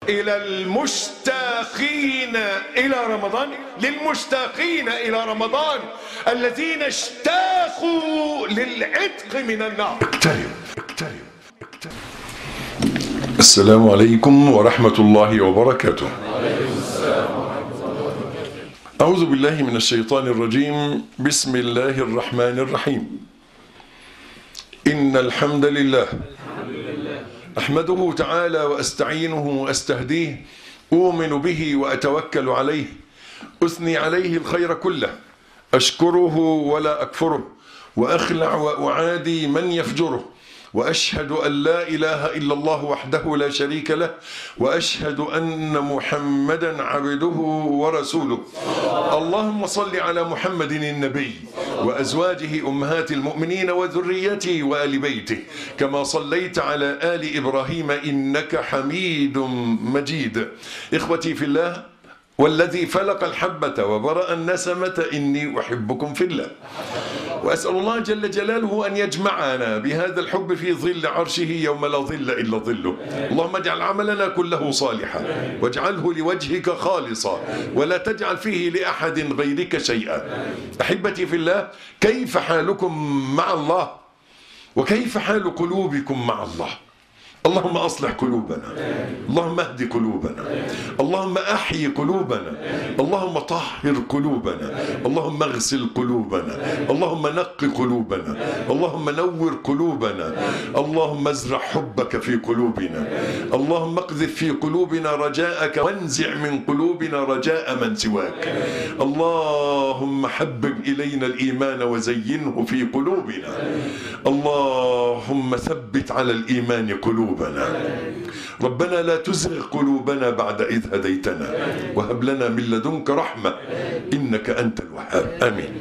إلى المشتاقين إلى رمضان للمشتاقين إلى رمضان الذين اشتاقوا للعتق من النار اقترب اقترب اقترب السلام عليكم ورحمة الله وبركاته أعوذ بالله من الشيطان الرجيم بسم الله الرحمن الرحيم إن الحمد لله أحمده تعالى وأستعينه وأستهديه أؤمن به وأتوكل عليه أثني عليه الخير كله أشكره ولا أكفره وأخلع وأعادي من يفجره واشهد ان لا اله الا الله وحده لا شريك له واشهد ان محمدا عبده ورسوله اللهم صل على محمد النبي وازواجه امهات المؤمنين وذريته وال بيته كما صليت على ال ابراهيم انك حميد مجيد اخوتي في الله والذي فلق الحبة وبرأ النسمة إني أحبكم في الله وأسأل الله جل جلاله أن يجمعنا بهذا الحب في ظل عرشه يوم لا ظل إلا ظله اللهم اجعل عملنا كله صالحا واجعله لوجهك خالصا ولا تجعل فيه لأحد غيرك شيئا أحبتي في الله كيف حالكم مع الله وكيف حال قلوبكم مع الله اللهم اصلح قلوبنا اللهم اهد قلوبنا اللهم احيي قلوبنا اللهم طهر قلوبنا اللهم اغسل قلوبنا اللهم نق قلوبنا اللهم نور قلوبنا اللهم ازرع حبك في قلوبنا اللهم اقذف في قلوبنا رجاءك وانزع من قلوبنا رجاء من سواك اللهم حبب الينا الايمان وزينه في قلوبنا اللهم ثبت على الايمان قلوبنا قلوبنا ربنا لا تزغ قلوبنا بعد إذ هديتنا وهب لنا من لدنك رحمة إنك أنت الوهاب آمين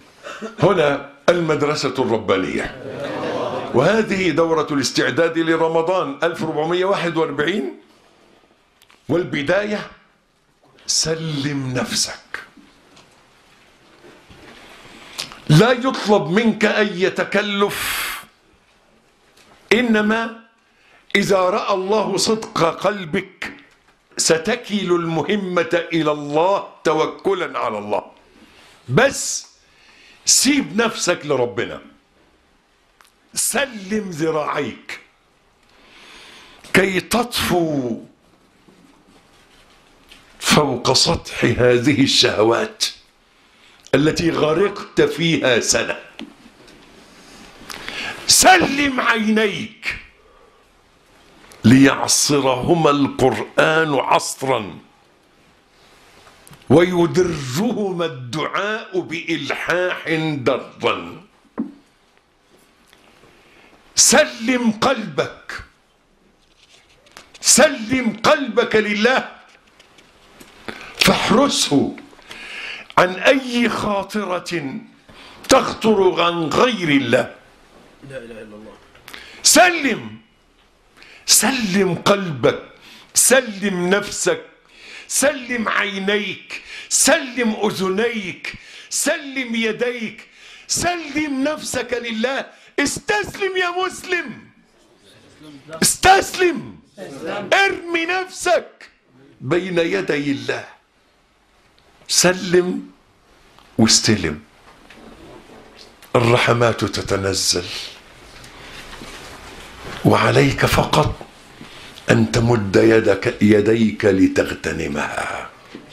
هنا المدرسة الربانية وهذه دورة الاستعداد لرمضان 1441 والبداية سلم نفسك لا يطلب منك أي تكلف إنما إذا رأى الله صدق قلبك ستكل المهمة إلى الله توكلا على الله بس سيب نفسك لربنا سلم ذراعيك كي تطفو فوق سطح هذه الشهوات التي غرقت فيها سنة سلم عينيك ليعصرهما القرآن عصرا ويدرهما الدعاء بإلحاح درا سلم قلبك سلم قلبك لله فاحرسه عن أي خاطرة تخطر عن غير الله لا اله الا الله سلم سلم قلبك سلم نفسك سلم عينيك سلم اذنيك سلم يديك سلم نفسك لله استسلم يا مسلم استسلم ارمي نفسك بين يدي الله سلم واستلم الرحمات تتنزل وعليك فقط أن تمد يدك يديك لتغتنمها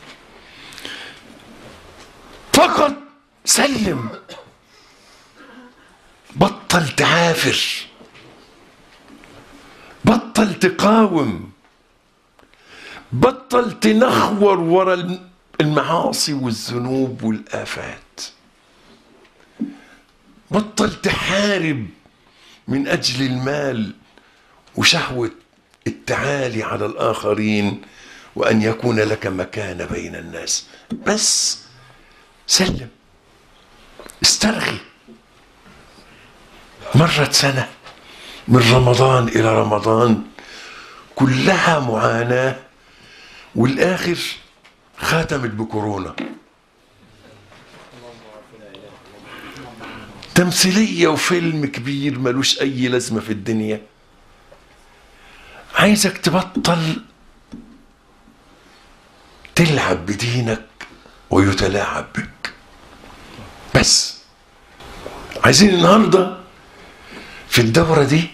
فقط سلم بطل تعافر بطل تقاوم بطل تنخور ورا المعاصي والذنوب والآفات بطل تحارب من أجل المال وشهوة التعالي على الآخرين وأن يكون لك مكان بين الناس بس سلم استرخي مرت سنة من رمضان إلى رمضان كلها معاناة والآخر ختمت بكورونا تمثيلية وفيلم كبير ملوش أي لازمة في الدنيا عايزك تبطل تلعب بدينك ويتلاعب بك بس عايزين النهارده في الدورة دي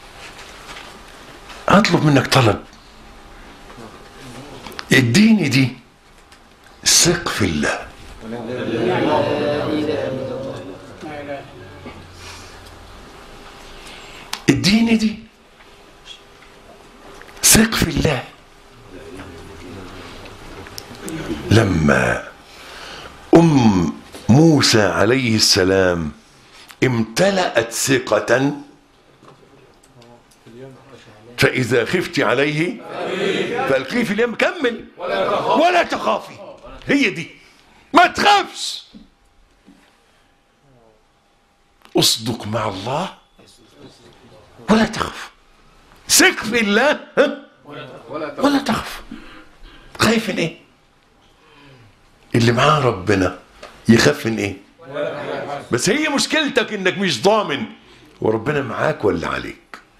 اطلب منك طلب اديني دي ثق في الله اديني دي ثق في الله لما ام موسى عليه السلام امتلأت ثقة فإذا خفت عليه فألقيه في اليم كمل ولا تخافي هي دي ما تخافش اصدق مع الله ولا تخف ثق في الله ها؟ ولا تخف خايف من ايه اللي معاه ربنا يخاف من ايه بس هي مشكلتك انك مش ضامن وربنا معاك ولا عليك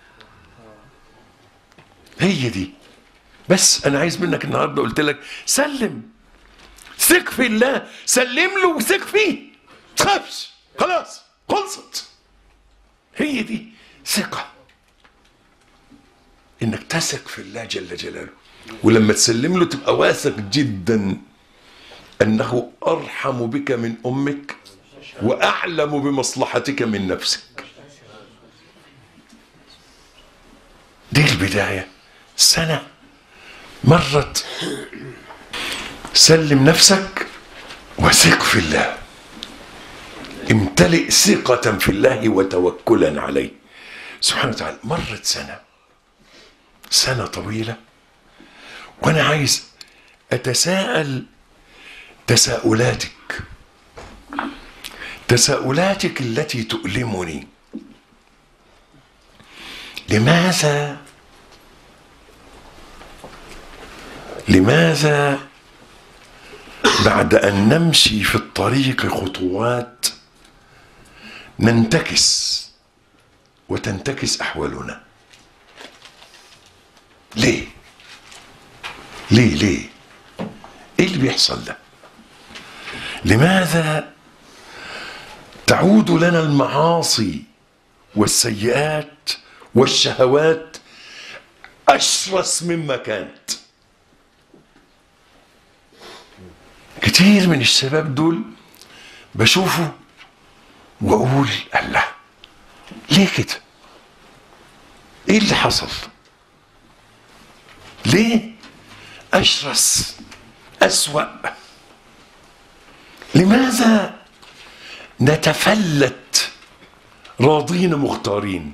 هي دي بس انا عايز منك النهارده قلت لك سلم ثق في الله سلم له وثق فيه تخافش خلاص خلصت هي دي ثقة انك تثق في الله جل جلاله ولما تسلم له تبقى واثق جدا انه ارحم بك من امك واعلم بمصلحتك من نفسك دي البداية سنة مرت سلم نفسك وثق في الله امتلئ ثقة في الله وتوكلا عليه سبحانه وتعالى مرت سنة سنة طويلة وأنا عايز أتساءل تساؤلاتك تساؤلاتك التي تؤلمني لماذا لماذا بعد ان نمشي في الطريق خطوات ننتكس وتنتكس احوالنا ليه ليه ليه ايه اللي بيحصل ده لماذا تعود لنا المعاصي والسيئات والشهوات اشرس مما كانت كتير من الشباب دول بشوفه واقول الله ليه كده ايه اللي حصل ليه اشرس اسوا لماذا نتفلت راضين مختارين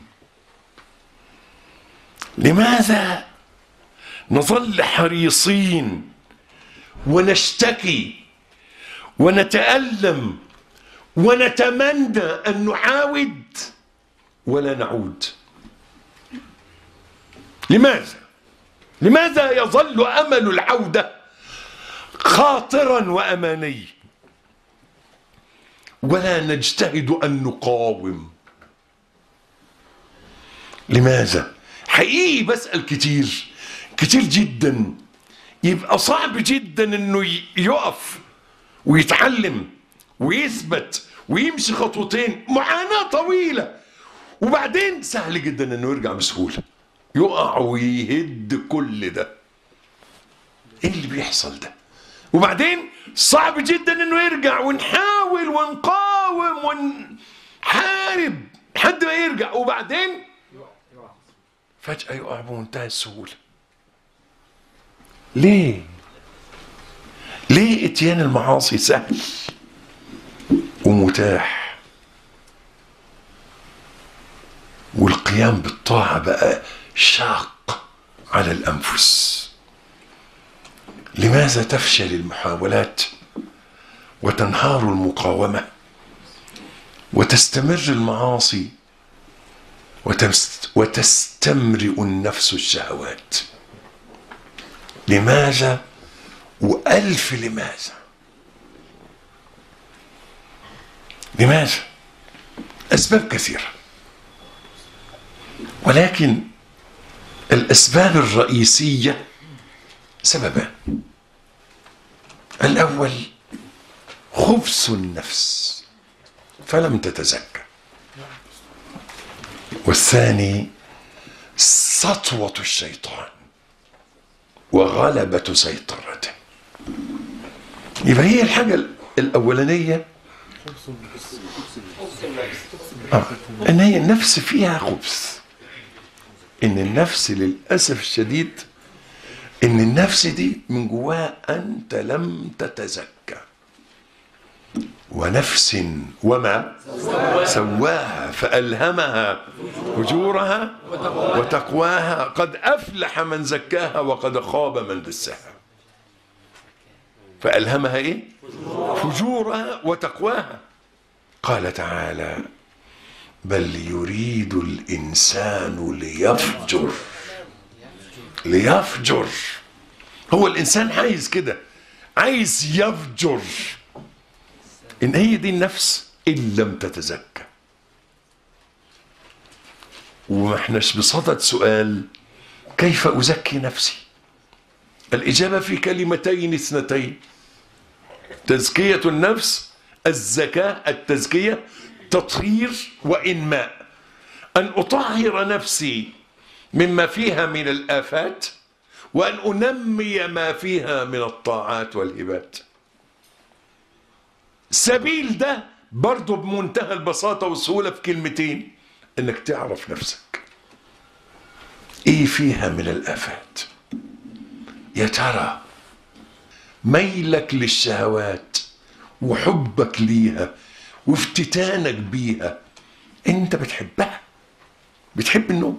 لماذا نظل حريصين ونشتكي ونتألم ونتمنى أن نعاود ولا نعود لماذا لماذا يظل أمل العودة خاطرا وأماني ولا نجتهد أن نقاوم لماذا حقيقي بسأل كتير كتير جدا يبقى صعب جدا انه ي- يقف ويتعلم ويثبت ويمشي خطوتين معاناة طويلة وبعدين سهل جدا انه يرجع بسهولة يقع ويهد كل ده ايه اللي بيحصل ده وبعدين صعب جدا انه يرجع ونحاول ونقاوم ونحارب لحد ما يرجع وبعدين فجأة يقع بمنتهى السهولة ليه ليه اتيان المعاصي سهل ومتاح والقيام بالطاعة بقى شاق على الأنفس لماذا تفشل المحاولات وتنهار المقاومة وتستمر المعاصي وتست وتستمرئ النفس الشهوات لماذا وألف لماذا لماذا أسباب كثيرة ولكن الأسباب الرئيسية سببان الأول خبث النفس فلم تتزكى والثاني سطوة الشيطان وغلبة سيطرته يبقى هي الحاجة الأولانية آه. ان هي النفس فيها خبث ان النفس للاسف الشديد ان النفس دي من جواها انت لم تتزكى ونفس وما سواها فالهمها فجورها وتقواها قد افلح من زكاها وقد خاب من دساها فالهمها ايه فجورها وتقواها قال تعالى بل يريد الانسان ليفجر ليفجر هو الانسان عايز كده عايز يفجر ان هي دي النفس ان لم تتزكى وما احناش بصدد سؤال كيف ازكي نفسي الاجابه في كلمتين اثنتين تزكيه النفس الزكاه التزكيه تطهير وانماء ان اطهر نفسي مما فيها من الافات وان انمي ما فيها من الطاعات والهبات سبيل ده برضه بمنتهى البساطة والسهولة في كلمتين انك تعرف نفسك ايه فيها من الافات يا ترى ميلك للشهوات وحبك ليها وافتتانك بيها انت بتحبها بتحب النوم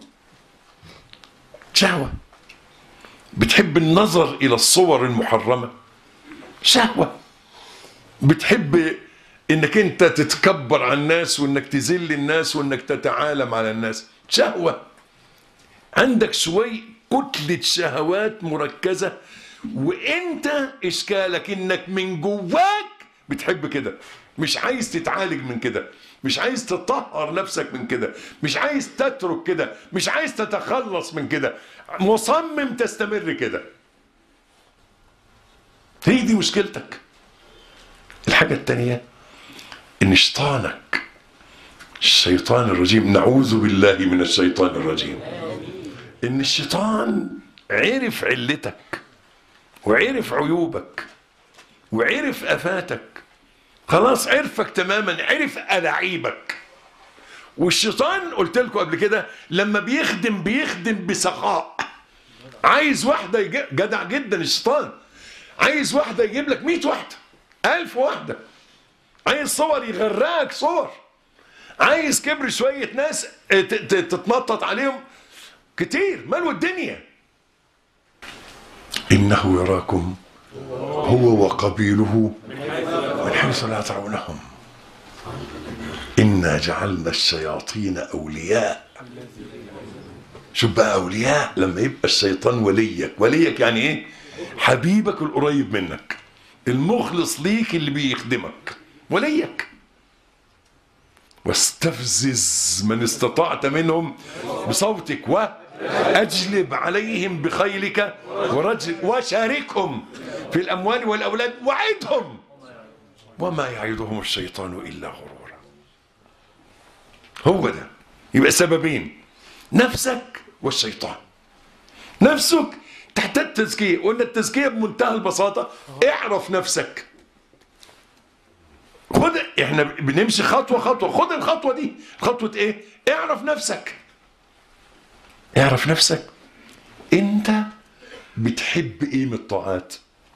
شهوة بتحب النظر الى الصور المحرمة شهوة بتحب انك انت تتكبر على الناس وانك تذل الناس وانك تتعالم على الناس شهوة عندك شوي كتلة شهوات مركزة وانت اشكالك انك من جواك بتحب كده مش عايز تتعالج من كده مش عايز تطهر نفسك من كده مش عايز تترك كده مش عايز تتخلص من كده مصمم تستمر كده هي دي مشكلتك الحاجة التانية ان شيطانك الشيطان الرجيم نعوذ بالله من الشيطان الرجيم ان الشيطان عرف علتك وعرف عيوبك وعرف افاتك خلاص عرفك تماما عرف ألاعيبك والشيطان قلت لكم قبل كده لما بيخدم بيخدم بسخاء عايز واحدة يجي جدع جدا الشيطان عايز واحدة يجيب لك 100 واحدة ألف واحدة عايز صور يغرقك صور عايز كبر شوية ناس تتنطط عليهم كتير مالوا الدنيا إنه يراكم هو وقبيله من حيث لا ترونهم إنا جعلنا الشياطين أولياء شوف بقى أولياء لما يبقى الشيطان وليك وليك يعني إيه حبيبك القريب منك المخلص ليك اللي بيخدمك وليك واستفزز من استطعت منهم بصوتك وأجلب عليهم بخيلك ورجل وشاركهم في الأموال والأولاد وعدهم وما يعدهم الشيطان إلا غرورا هو ده يبقى سببين نفسك والشيطان نفسك تحتاج تزكية وأن التزكية بمنتهى البساطة اعرف نفسك خد احنا بنمشي خطوة خطوة خد الخطوة دي خطوة ايه اعرف نفسك اعرف نفسك انت بتحب ايه من الطاعات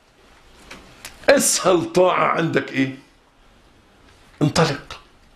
اسهل طاعة عندك ايه انطلق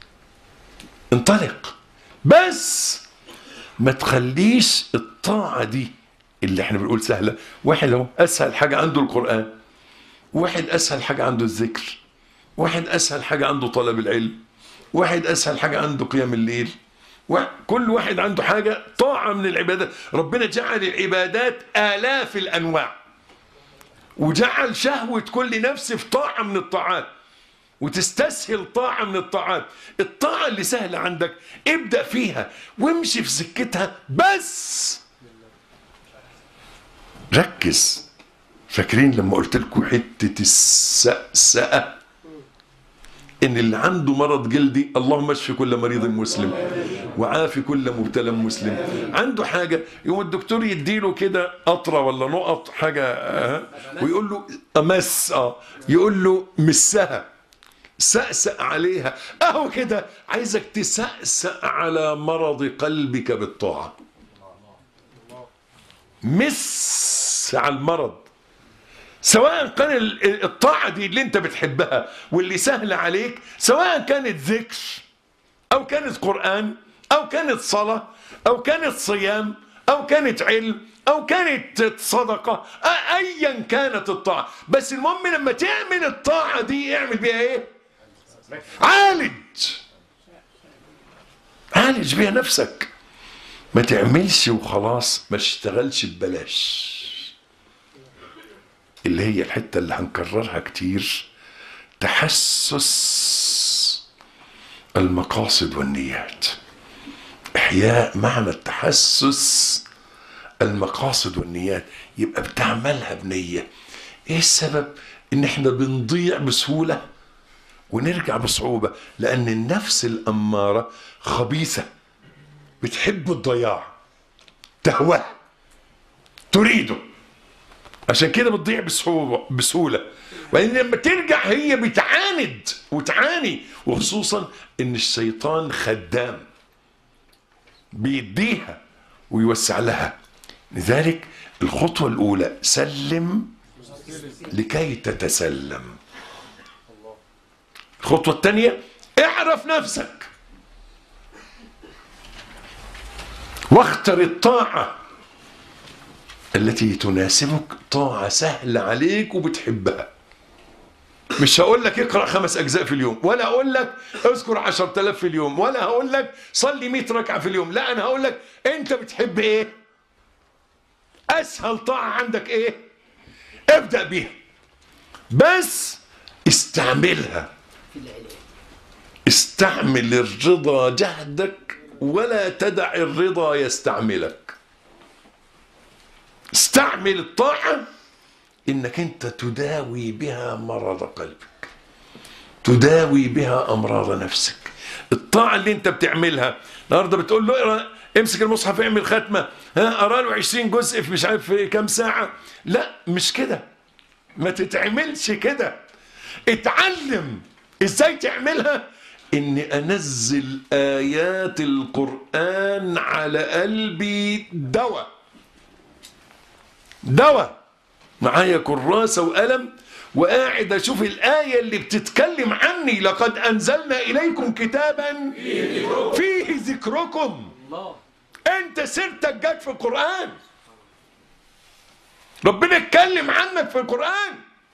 انطلق بس ما تخليش الطاعة دي اللي احنا بنقول سهلة واحد لو اسهل حاجة عنده القرآن واحد اسهل حاجة عنده الذكر واحد اسهل حاجة عنده طلب العلم واحد اسهل حاجة عنده قيام الليل كل واحد عنده حاجة طاعة من العبادات ربنا جعل العبادات آلاف الأنواع وجعل شهوة كل نفس في طاعة من الطاعات وتستسهل طاعة من الطاعات الطاعة اللي سهلة عندك ابدأ فيها وامشي في سكتها بس ركز فاكرين لما قلت لكم حته السأسأة ان اللي عنده مرض جلدي اللهم اشف كل مريض مسلم وعافي كل مبتلى مسلم عنده حاجه يقوم الدكتور يديله كده قطره ولا نقط حاجه آه، ويقول له امس اه يقول له مسها سأسأ عليها اهو كده عايزك تسأسأ على مرض قلبك بالطاعه مس على المرض سواء كان ال- الطاعة دي اللي انت بتحبها واللي سهلة عليك سواء كانت ذكر او كانت قرآن او كانت صلاة او كانت صيام او كانت علم او كانت صدقة أ- ايا كانت الطاعة بس المهم لما تعمل الطاعة دي اعمل بيها ايه عالج عالج بيها نفسك ما تعملش وخلاص ما تشتغلش ببلاش اللي هي الحتة اللي هنكررها كتير تحسس المقاصد والنيات إحياء معنى التحسس المقاصد والنيات يبقى بتعملها بنية إيه السبب إن إحنا بنضيع بسهولة ونرجع بصعوبة لأن النفس الأمارة خبيثة بتحب الضياع تهواه تريده عشان كده بتضيع بصعوبة بسهولة وإن لما ترجع هي بتعاند وتعاني وخصوصا إن الشيطان خدام بيديها ويوسع لها لذلك الخطوة الأولى سلم لكي تتسلم الخطوة الثانية اعرف نفسك واختر الطاعة التي تناسبك طاعة سهلة عليك وبتحبها مش هقول لك اقرأ خمس أجزاء في اليوم ولا أقول لك اذكر عشر تلاف في اليوم ولا هقول لك صلي مئة ركعة في اليوم لا أنا هقول لك أنت بتحب إيه أسهل طاعة عندك إيه ابدأ بيها بس استعملها استعمل الرضا جهدك ولا تدع الرضا يستعملك استعمل الطاعة انك انت تداوي بها مرض قلبك تداوي بها امراض نفسك الطاعة اللي انت بتعملها النهارده بتقول له اقرا امسك المصحف اعمل ختمة ها اقرا له 20 جزء في مش عارف في كام ساعة لا مش كده ما تتعملش كده اتعلم ازاي تعملها اني انزل ايات القرآن على قلبي دواء دواء معايا كراسة وقلم وقاعد اشوف الآية اللي بتتكلم عني لقد انزلنا اليكم كتابا فيه ذكركم انت سيرتك جت في القرآن ربنا اتكلم عنك في القرآن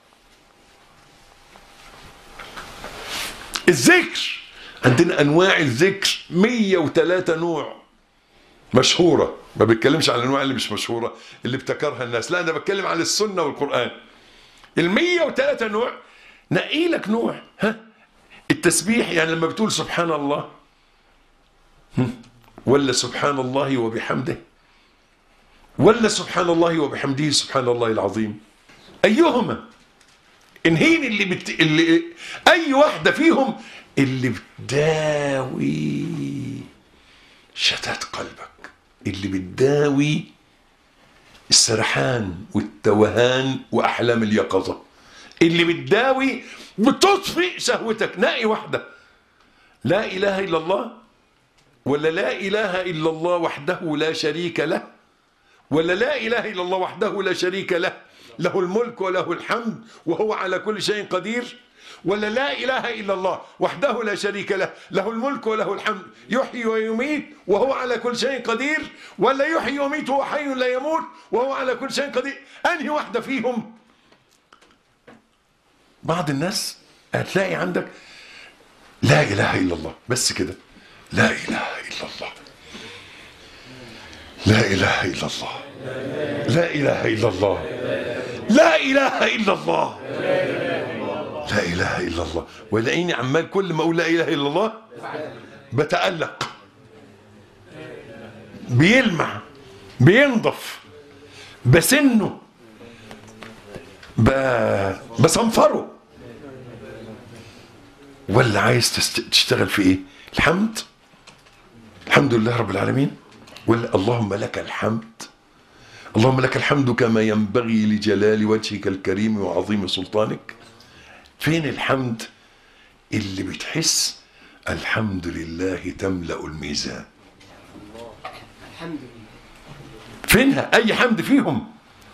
الذكر عندنا انواع الذكر 103 نوع مشهورة ما بتكلمش عن الانواع اللي مش مشهورة اللي ابتكرها الناس لا انا بتكلم عن السنة والقرآن ال 103 نوع نقي لك نوع ها التسبيح يعني لما بتقول سبحان الله هم؟ ولا سبحان الله وبحمده ولا سبحان الله وبحمده سبحان الله العظيم ايهما انهين اللي, بت... اللي اي واحده فيهم اللي بتداوي شتات قلبك اللي بتداوي السرحان والتوهان واحلام اليقظه اللي بتداوي بتطفئ شهوتك نقي واحده لا اله الا الله ولا لا اله الا الله وحده لا شريك له ولا لا اله الا الله وحده لا شريك له له الملك وله الحمد وهو على كل شيء قدير ولا لا اله الا الله وحده لا شريك له له الملك وله الحمد يحيي ويميت وهو على كل شيء قدير ولا يحيي ويميت وهو حي لا يموت وهو على كل شيء قدير انهي واحده فيهم بعض الناس هتلاقي عندك لا اله الا الله بس كده لا اله الا الله لا اله الا الله لا اله الا الله لا اله الا الله لا اله الا الله ولاقيني عمال كل ما اقول لا اله الا الله بتألق بيلمع بينضف بسنه ب- بصنفره ولا عايز تست- تشتغل في ايه الحمد الحمد لله رب العالمين ولا اللهم لك الحمد اللهم لك الحمد كما ينبغي لجلال وجهك الكريم وعظيم سلطانك فين الحمد اللي بتحس الحمد لله تملأ الميزان الحمد لله فينها اي حمد فيهم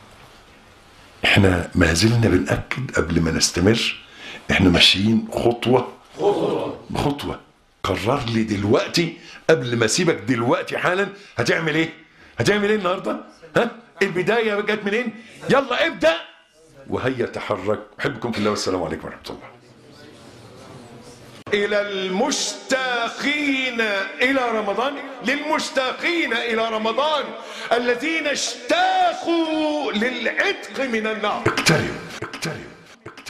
احنا ما زلنا بنأكد قبل ما نستمر احنا ماشيين خطوة خطوة قرر لي دلوقتي قبل ما اسيبك دلوقتي حالا هتعمل ايه هتعمل ايه النهارده ها البداية جت منين يلا ابدأ وهيا تحرك احبكم في الله والسلام عليكم ورحمة الله إلى المشتاقين إلى رمضان للمشتاقين إلى رمضان الذين اشتاقوا للعتق من النار اقترب اقترب